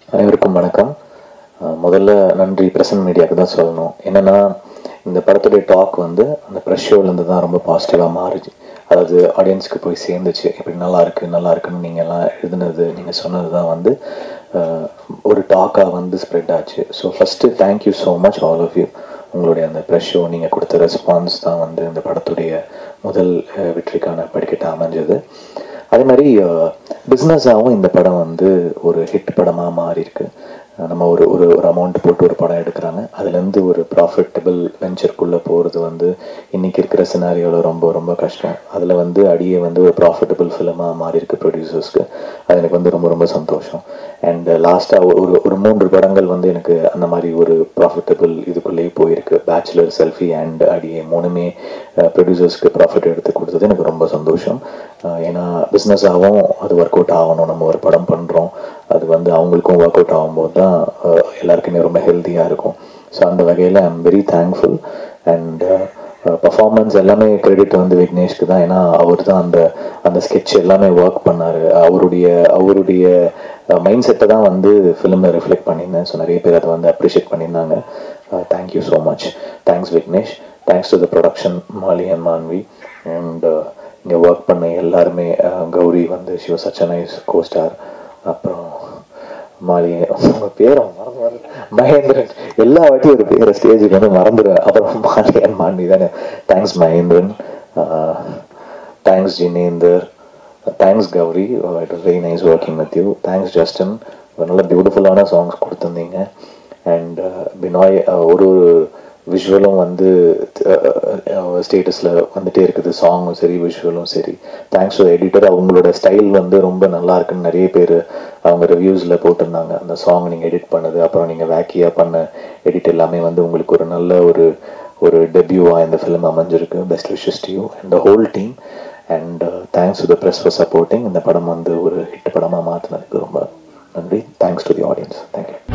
அனைவருக்கும் வணக்கம் அஹ் முதல்ல நன்றி பிரசன்ட் மீடியாவுக்கு தான் சொல்லணும் என்னன்னா இந்த படத்துடைய டாக் வந்து அந்த ப்ரெஷ் ஷோலேருந்து தான் ரொம்ப பாசிட்டிவாக மாறுச்சு அதாவது ஆடியன்ஸ்க்கு போய் சேர்ந்துச்சு இப்படி நல்லா இருக்கு நல்லா இருக்குன்னு நீங்கள் எல்லாம் எழுதுனது நீங்கள் சொன்னது தான் வந்து அஹ், ஒரு டாக்காக வந்து ஸ்ப்ரெட் ஆச்சு so first thank you so much all of you உங்களுடைய அந்த ப்ரெஷ் ஷோ நீங்கள் கொடுத்த ரெஸ்பான்ஸ் தான் வந்து இந்த படத்துடைய முதல் அஹ், வெற்றிக்கான படிக்கட்டு அமைஞ்சது அதே மாதிரி பிஸ்னஸாகவும் இந்த படம் வந்து ஒரு ஹிட் படமாக மாறி இருக்கு அஹ் நம்ம ஒரு ஒரு ஒரு அமௌண்ட் போட்டு ஒரு படம் எடுக்கிறாங்க அதுலேருந்து ஒரு ப்ராஃபிட்டபிள் வெஞ்சருக்குள்ளே போகிறது வந்து இன்னைக்கு இருக்கிற சினாரியோவில் ரொம்ப ரொம்ப கஷ்டம் அதில் வந்து அடியே வந்து ஒரு ப்ராஃபிட்டபிள் ஃபிலிமாக மாறி இருக்கு ப்ரொடியூசர்ஸ்க்கு அது எனக்கு வந்து ரொம்ப ரொம்ப சந்தோஷம் அண்ட் லாஸ்ட்டாக ஒரு ஒரு மூன்று படங்கள் வந்து எனக்கு அந்த மாதிரி ஒரு ப்ராஃபிட்டபிள் இதுக்குள்ளேயே போயிருக்கு பேச்சுலர் செல்ஃபி அண்ட் அடியே மூணுமே ப்ரொடியூசர்ஸ்க்கு ப்ராஃபிட் எடுத்து கொடுத்தது எனக்கு ரொம்ப சந்தோஷம் அஹ் ஏன்னா பிஸ்னஸாகவும் அது ஒர்க் அவுட் ஆகணும் நம்ம ஒரு படம் பண்ணுறோம் அது வந்து அவங்களுக்கும் ஒர்க் அவுட் ஆகும்போது தான் அஹ் எல்லாருக்குமே ரொம்ப ஹெல்த்தியாக இருக்கும் ஸோ அந்த வகையில் I am very thankful and performance எல்லாமே கிரெடிட் வந்து விக்னேஷ்க்கு தான் ஏன்னா அவர் தான் அந்த அந்த ஸ்கெட்ச் எல்லாமே ஒர்க் பண்ணார் அவருடைய அவருடைய மைண்ட் செட்டை தான் வந்து ஃபிலிமில் ரிஃப்ளெக்ட் பண்ணியிருந்தேன் ஸோ நிறைய பேர் அதை வந்து அப்ரிஷியேட் பண்ணியிருந்தாங்க thank you so much thanks Vignesh thanks to the production Maali and Maanvi and இங்கே ஒர்க் பண்ண எல்லாருமே அஹ், கௌரி வந்து சிவ சச் நைஸ் கோஸ்டார் அப்புறம் மாலி உங்க பேரை மறந்து மறந்து மகேந்திரன் எல்லா வாட்டியும் ஒரு பேரை ஸ்டேஜுக்கு வந்து மறந்துடுவேன் அப்புறம் மாலி அண்ட் மான்வி தானே thanks Mahendran thanks Jinendar thanks Gowri it was very nice working with you thanks Justin நல்ல பியூட்டிஃபுல்லான சாங்ஸ் கொடுத்துருந்தீங்க அண்ட் பினாய் ஒரு ஒரு விஷுவலும் வந்து ஸ்டேட்டஸில் வந்துட்டே இருக்குது சாங்கும் சரி விஷுவலும் சரி தேங்க்ஸ் டு எடிட்டர் அவங்களோட ஸ்டைல் வந்து ரொம்ப நல்லா இருக்குன்னு நிறைய பேர் அவங்க ரிவ்யூஸில் போட்டிருந்தாங்க அந்த சாங் நீங்கள் எடிட் பண்ணது அப்புறம் நீங்கள் வேக்கியாக பண்ண எடிட் எல்லாமே வந்து உங்களுக்கு ஒரு நல்ல ஒரு ஒரு டெபியூவாக இந்த ஃபிலிம் அமைஞ்சிருக்கு best wishes to you and the whole team and thanks to the press for supporting இந்த படம் வந்து ஒரு ஹிட் படமாக மாற்றினதுக்கு ரொம்ப நன்றி thanks to the audience thank you